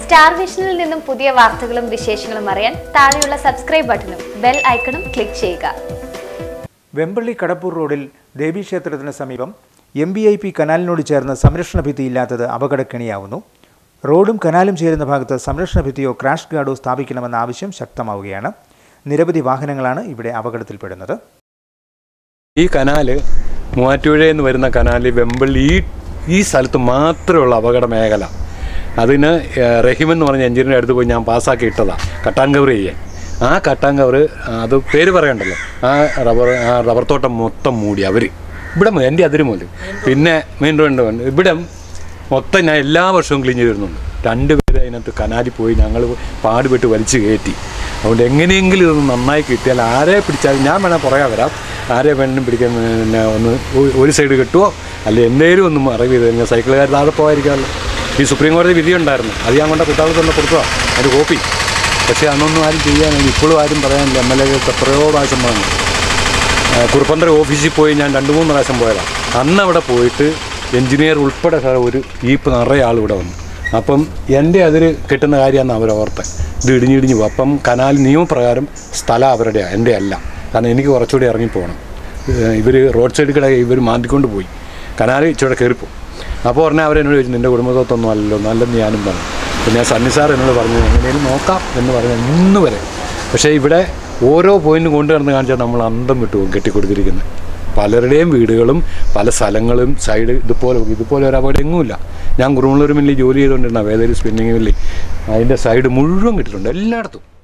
star വിഷനിൽ നിന്നും പുതിയ വാർത്തകളും വിശേഷങ്ങളും അറിയാൻ താഴെയുള്ള സബ്സ്ക്രൈബ് ബട്ടണും ബെൽ ഐക്കണും ക്ലിക്ക് ചെയ്യുക വെമ്പള്ളി കടപ്പൂർ റോഡിൽ ദേവീക്ഷേത്രത്തിന് സമീപം എം ബി ഐ പി കനാലിനോട് ചേർന്ന് സംരക്ഷണ ഭിത്തി ഇല്ലാത്തത് അപകടക്കെണിയാവുന്നു റോഡും കനാലും ചേരുന്ന ഭാഗത്ത് സംരക്ഷണ ഭിത്തിയോ ക്രാഷ് ഗാർഡോ സ്ഥാപിക്കണമെന്ന ആവശ്യം ശക്തമാവുകയാണ് നിരവധി വാഹനങ്ങളാണ് ഇവിടെ അപകടത്തിൽപ്പെടുന്നത് ഈ കനാല് മൂവാറ്റുപുഴയിൽ നിന്ന് വരുന്ന കനാല് വെമ്പള്ളി ഈ ഈ സ്ഥലത്ത് മാത്രമുള്ള അപകട മേഖല അതിന് ഏഹ്, റഹീം എന്ന് പറഞ്ഞ എഞ്ചിനീയറുടെ അടുത്ത് പോയി ഞാൻ പാസ്സാക്കി ഇട്ടതാണ് കട്ടാൻ കവർ ചെയ്യാൻ ആ കട്ടാൻ കവർ അത് പേര് പറയണ്ടല്ലോ ആ റബ്ബർ ആ റബ്ബർ തോട്ടം മൊത്തം മൂടി അവർ ഇവിടെ മുതൽ എൻ്റെ അതിര് മുതൽ പിന്നെ മെയിൻ റോഡ് ഇവിടെ മൊത്തം ഞാൻ എല്ലാ വർഷവും ക്ലീൻ ചെയ്ത് വരുന്നുണ്ട് രണ്ടുപേരും അതിനകത്ത് കനാലിൽ പോയി ഞങ്ങൾ പാടുപെട്ട് വലിച്ചു കയറ്റി അതുകൊണ്ട് എങ്ങനെയെങ്കിലും ഇതൊന്ന് നന്നായി കിട്ടിയാൽ ആരെ പിടിച്ചാലും ഞാൻ വേണേൽ പുറകെ വരാം ആരെ വേണമെങ്കിലും പിടിക്കാൻ പിന്നെ ഒന്ന് ഒ- ഒരു സൈഡ് കിട്ടുമോ അല്ലെ എന്തേലും ഒന്ന് അറിവ് ചെയ്ത് കഴിഞ്ഞാൽ സൈക്കിളുകാർ താഴെ പോകാതിരിക്കാമല്ലോ ഈ സുപ്രീം കോടതി വിധി ഉണ്ടായിരുന്നു അത് ഞാൻ കൊണ്ട് കുട്ടാളത്ത് കൊടുത്തതാണ് അതിൻ്റെ കോപ്പി പക്ഷേ അന്നൊന്നും ആരും ചെയ്യാനില്ല ഇപ്പോഴും ആരും പറയാനില്ല എം എൽ എകൾക്ക് എത്രയോ പ്രാവശ്യം പറഞ്ഞു കുറുപ്പന്തര ഓഫീസിൽ പോയി ഞാൻ രണ്ട് മൂന്ന് പ്രാവശ്യം പോയതാണ് അന്ന് അവിടെ പോയിട്ട് എഞ്ചിനീയർ ഉൾപ്പെടെ സാർ ഒരു ജീപ്പ് നിറയെ ആൾ ഇവിടെ വന്നു അപ്പം എൻ്റെ അതിൽ കിട്ടുന്ന കാര്യമാണ് അവർ ഓർത്തത് ഇത് ഇടിഞ്ഞിടിഞ്ഞ് പോകും അപ്പം കനാൽ നിയമപ്രകാരം സ്ഥലം അവരുടെയാണ് എൻ്റെ അല്ല കാരണം എനിക്ക് കുറച്ചുകൂടി ഇറങ്ങിപ്പോകണം ഇവർ റോഡ് സൈഡിൽ കൂടെ ഇവർ മാന്തിക്കൊണ്ട് പോയി കനാൽ ഇച്ചിരി കയറിപ്പോവും അപ്പോൾ പറഞ്ഞാൽ അവരെന്നോട് ചോദിച്ചു നിൻ്റെ കുടുംബത്തൊന്നും അല്ലല്ലോ നല്ലെന്ന് ഞാനും പറഞ്ഞു പിന്നെ സണ്ണി സാർ എന്നോട് പറഞ്ഞു എങ്ങനെയും നോക്കാം എന്ന് പറഞ്ഞു ഇന്ന് വരെ പക്ഷേ ഇവിടെ ഓരോ പോയിന്റും കൊണ്ടു നടന്ന് കാണിച്ചാൽ നമ്മൾ അന്തം വിട്ടു പോകും കെട്ടിക്കൊടുത്തിരിക്കുന്നത് പലരുടെയും വീടുകളും പല സ്ഥലങ്ങളും സൈഡ് ഇതുപോലെ ഇതുപോലെ ഒരു അപകടം എങ്ങുമില്ല ഞാൻ കുറുമുള്ളൂർ മില്ലിൽ ജോലി ചെയ്തുകൊണ്ടിരുന്ന വേദരി സ്പിന്നിങ് മില്ലിൽ അതിൻ്റെ സൈഡ് മുഴുവൻ കിട്ടിയിട്ടുണ്ട് എല്ലായിടത്തും